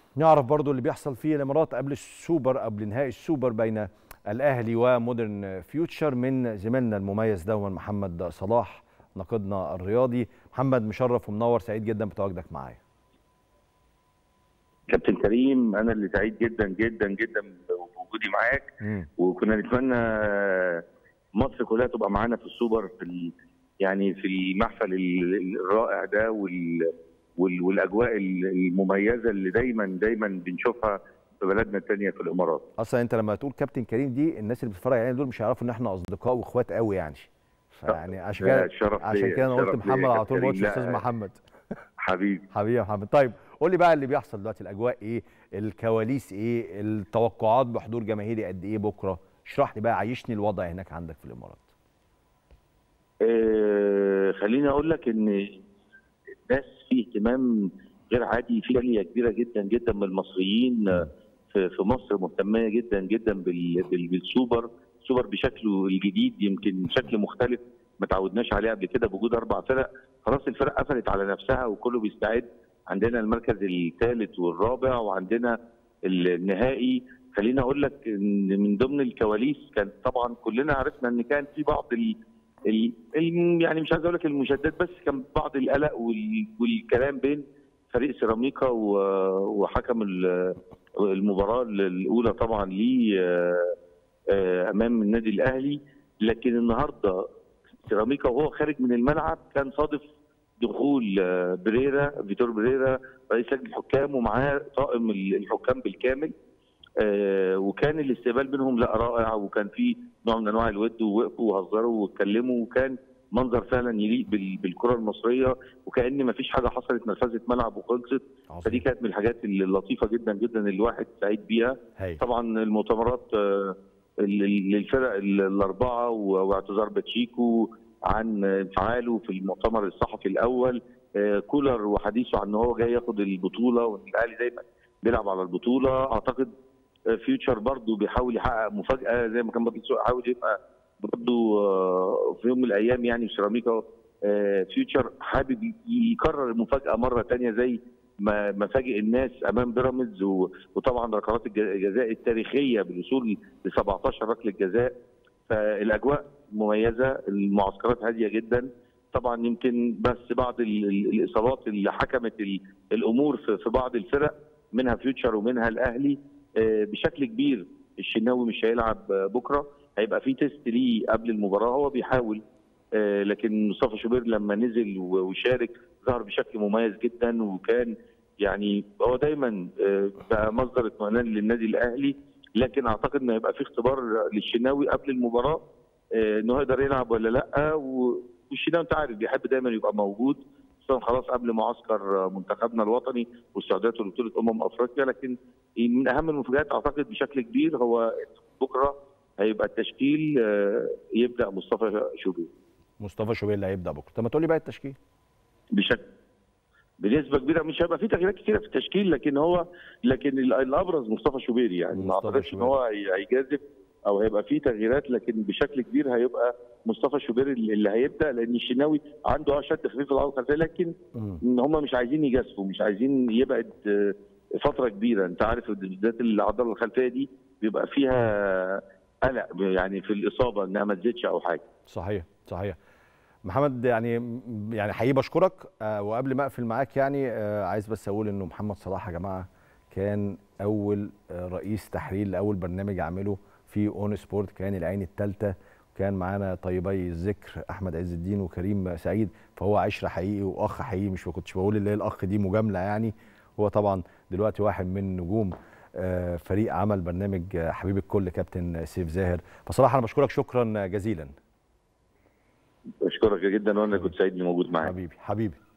نعرف برضو اللي بيحصل في الامارات قبل السوبر قبل نهائي السوبر بين الاهلي ومودرن فيوتشر من زميلنا المميز دون محمد صلاح ناقدنا الرياضي محمد مشرف ومنور سعيد جدا بتواجدك معايا كابتن كريم انا اللي سعيد جدا جدا جدا بوجودي معاك مم. وكنا نتمنى مصر كلها تبقى معانا في السوبر في ال... يعني في المحفل ال- الرائع ده وال... وال... والاجواء المميزه اللي دايما دايما بنشوفها في بلدنا الثانيه في الامارات اصلا انت لما تقول كابتن كريم دي الناس اللي بتتفرج علينا دول مش هيعرفوا ان احنا اصدقاء واخوات قوي يعني فيعني عشان ده كده الشرف عشان ليا، كده انا قلت الشرف ليا محمد يا على طول ما كابتن قلتش كريم. استاذ لا، محمد حبيبي حبيبي يا محمد طيب قول لي بقى اللي بيحصل دلوقتي الاجواء ايه الكواليس ايه التوقعات بحضور جماهيري قد ايه بكره اشرح لي بقى عيشني الوضع هناك عندك في الامارات آه خليني اقول لك ان الناس في اهتمام غير عادي في جاليه كبيره جدا جدا من المصريين آه، في في مصر مهتميه جدا جدا بال- بال- بالسوبر السوبر بشكله الجديد يمكن شكل مختلف ما تعودناش عليه قبل كده بوجود اربع فرق خلاص الفرق قفلت على نفسها وكله بيستعد عندنا المركز الثالث والرابع وعندنا النهائي خليني اقول لك ان من ضمن الكواليس كان طبعا كلنا عرفنا ان كان في بعض ال ال ال- يعني مش عايز اقول لك المشادات بس كان بعض القلق وال- والكلام بين فريق سيراميكا و- وحكم ال- المباراه الاولى طبعا ليه آه، آه، امام النادي الاهلي لكن النهارده سيراميكا وهو خارج من الملعب كان صادف دخول آه، بريرا فيتور بريرا رئيس لجنه الحكام ومعاه طاقم الحكام بالكامل آه، وكان الاستقبال منهم لا رائع وكان في نوع من انواع الود ووقفوا وهزروا واتكلموا وكان منظر فعلا يليق بال- بالكره المصريه وكان ما فيش حاجه حصلت نفذت ملعب وخلصت فدي كانت من الحاجات اللطيفه جدا جدا اللي الواحد سعيد بيها هاي طبعا المؤتمرات آه، ال- ال- للفرق ال- الاربعه و- واعتذار باتشيكو عن انفعاله في المؤتمر الصحفي الاول آه، كولر وحديثه عن ان هو جاي ياخد البطوله وان الاهلي دايما بيلعب على البطوله اعتقد آه، فيوتشر برضه بيحاول يحقق مفاجاه زي ما كان بدر سوق حاول يبقى برضه آه، في يوم من الايام يعني في سيراميكا آه، فيوتشر حابب ي- يكرر المفاجاه مره تانية زي ما ما فاجئ الناس امام بيراميدز و- وطبعا ركلات الج- الجزاء التاريخيه بالوصول ل 17 ركله جزاء فالاجواء مميزه المعسكرات هاديه جدا طبعا يمكن بس بعض ال- ال- الاصابات اللي حكمت ال- الامور في في بعض الفرق منها فيوتشر ومنها الاهلي آه، بشكل كبير الشناوي مش هيلعب آه، بكره هيبقى في تيست ليه قبل المباراه هو بيحاول آه، لكن مصطفى شوبير لما نزل و- وشارك ظهر بشكل مميز جدا وكان يعني هو دايما آه، بقى مصدر اطمئنان للنادي الاهلي لكن اعتقد انه هيبقى في اختبار للشناوي قبل المباراه آه، انه يقدر يلعب ولا لا و- والشناوي انت عارف بيحب دايما يبقى موجود خصوصا خلاص قبل معسكر آه، منتخبنا الوطني واستعداده لبطوله امم افريقيا لكن من اهم المفاجات اعتقد بشكل كبير هو بكره هيبقى التشكيل آه، يبدا مصطفى شوبير مصطفى شوبير اللي هيبدا بكره طب ما تقول لي بقى التشكيل بشكل بنسبه كبيره مش هيبقى في تغييرات كثيره في التشكيل لكن هو لكن ال- الابرز مصطفى شوبير يعني ما مصطفى اعتقدش ان شوبير. هو هي- هيجازف او هيبقى في تغييرات لكن بشكل كبير هيبقى مصطفى شوبير اللي اللي هيبدا لان الشناوي عنده اه شد خفيف في العضله الخلفيه لكن مم. ان هم مش عايزين يجازفوا مش عايزين يبعد آه، فتره كبيره انت عارف بالذات العضله الخلفيه دي بيبقى فيها قلق يعني في الاصابه انها ما تزيدش او حاجه صحيح صحيح محمد يعني يعني حقيقي بشكرك آه، وقبل ما اقفل معاك يعني آه، عايز بس اقول انه محمد صلاح يا جماعه كان اول آه، رئيس تحرير لاول برنامج اعمله في اون سبورت كان العين الثالثه كان معانا طيبي الذكر احمد عز الدين وكريم سعيد فهو عشره حقيقي واخ حقيقي مش ما كنتش بقول اللي هي الاخ دي مجامله يعني هو طبعا دلوقتي واحد من نجوم آه، فريق عمل برنامج آه، حبيب الكل كابتن سيف زاهر فصراحه انا بشكرك شكرا جزيلا اشكرك جدا وانا كنت سعيد اني موجود معاك حبيبي حبيبي